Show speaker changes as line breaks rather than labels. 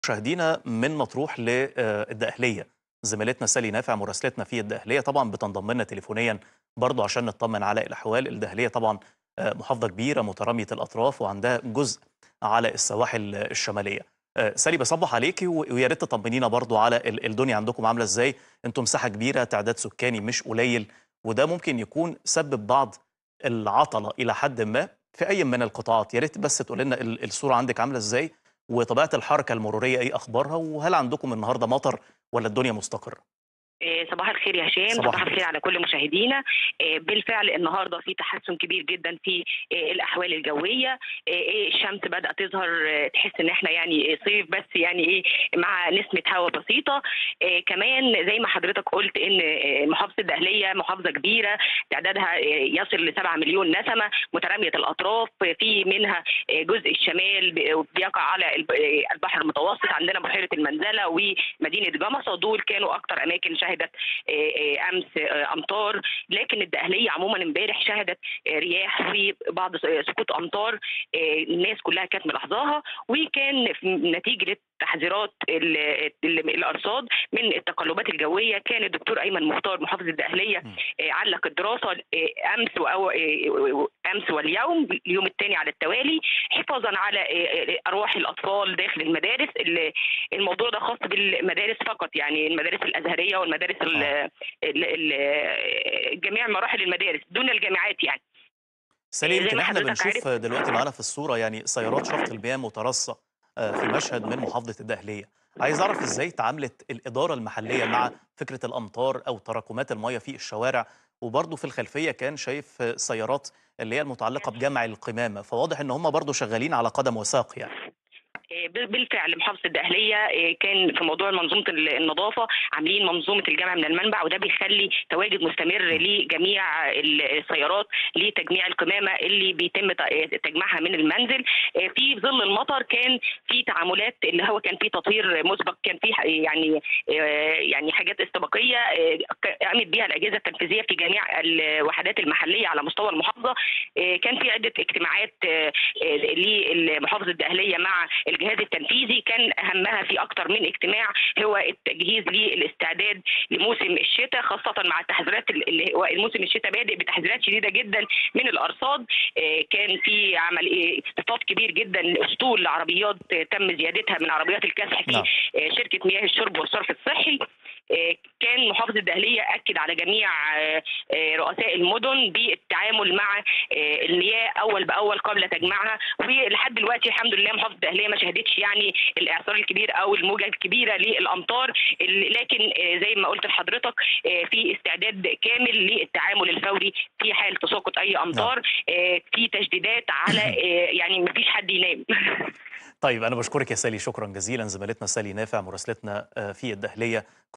مشاهدينا من مطروح للدقهلية زميلتنا سالي نافع مراسلتنا في الدقهلية طبعا بتنضم لنا تليفونيا برضو عشان نطمن على الأحوال الدقهلية طبعا آه، محافظة كبيرة مترامية الأطراف وعندها جزء على السواحل الشمالية آه، سالي بصبح عليكي و- ويا ريت تطمنينا برضو على ال- الدنيا عندكم عاملة ازاي انتم مساحة كبيرة تعداد سكاني مش قليل وده ممكن يكون سبب بعض العطلة إلى حد ما في أي من القطاعات يا ريت بس تقول لنا ال- الصورة عندك عاملة ازاي وطبيعة الحركة المرورية ايه أخبارها وهل عندكم النهاردة مطر ولا الدنيا مستقرة؟
آه، صباح الخير يا هشام
صباح
صباح
الخير.
الخير على كل مشاهدينا آه، بالفعل النهارده في تحسن كبير جدا في آه، الاحوال الجويه آه، آه، الشمس بدات تظهر آه، تحس ان احنا يعني صيف بس يعني ايه مع نسمه هواء بسيطه آه، كمان زي ما حضرتك قلت ان آه، محافظه الدهليه محافظه كبيره تعدادها آه، يصل ل 7 مليون نسمه متراميه الاطراف آه، في منها آه، جزء الشمال ب- بيقع على الب- آه، البحر المتوسط عندنا بحيره المنزله ومدينه جمصه دول كانوا اكتر اماكن شهدت آه، آه، امس آه، امطار لكن الدقهليه عموما امبارح شهدت آه، رياح وبعض س- سقوط امطار آه، الناس كلها كانت ملاحظاها وكان في- نتيجه تحذيرات ال- ال- الارصاد من التقلبات الجويه كان الدكتور ايمن مختار محافظ الدقهليه
م.
آه، علق الدراسه آه، امس وأو آه، امس واليوم اليوم الثاني على التوالي حفاظا على آه، آه، ارواح الاطفال داخل المدارس ال- الموضوع ده خاص بالمدارس فقط يعني المدارس الازهريه والمدارس ال- ال- ال- جميع مراحل المدارس دون الجامعات يعني
سالي
زي
يمكن
ما
احنا
حضرتك
بنشوف
عارف.
دلوقتي معانا في الصورة يعني سيارات شفط المياه مترصة آه، في مشهد من محافظة الدقهلية عايز أعرف إزاي تعاملت الإدارة المحلية مع فكرة الأمطار أو تراكمات المياه في الشوارع وبرضه في الخلفية كان شايف آه، سيارات اللي هي المتعلقة بجمع القمامة فواضح إن هم برضه شغالين على قدم وساق يعني
آه، بالفعل محافظه الدقهليه آه، كان في موضوع منظومه النظافه عاملين منظومه الجمع من المنبع وده بيخلي تواجد مستمر لجميع السيارات لتجميع القمامه اللي بيتم ت- تجميعها من المنزل آه، في ظل المطر كان في تعاملات اللي هو كان في تطهير مسبق كان في ح- يعني آه، يعني حاجات استباقيه آه، ك- قامت بيها الاجهزه التنفيذيه في جميع الوحدات المحليه على مستوى المحافظه آه، كان في عده اجتماعات آه، آه، لمحافظه الدقهليه مع الجهاز التنفيذي كان اهمها في اكثر من اجتماع هو التجهيز للاستعداد لموسم الشتاء خاصه مع التحذيرات اللي هو الموسم الشتاء بادئ بتحذيرات شديده جدا من الارصاد آه، كان في عمل آه، اصطفاف كبير جدا لاسطول لعربيات آه، تم زيادتها من عربيات الكسح في
نعم.
آه، شركه مياه الشرب والصرف الصحي آه، كان محافظ الدهلية أكد على جميع آه، آه، رؤساء المدن بالتعامل مع آه، المياه أول بأول قبل تجميعها ولحد دلوقتي الحمد لله محافظة الدهلية ما شهدتش يعني الإعصار الكبير أو الموجة الكبيرة للأمطار ال- لكن آه، زي ما قلت لحضرتك آه، في استعداد كامل للتعامل الفوري في حال تساقط أي أمطار آه، في تشديدات على آه، يعني مفيش حد ينام
طيب أنا بشكرك يا سالي شكرا جزيلا زميلتنا سالي نافع مراسلتنا آه، في الدهلية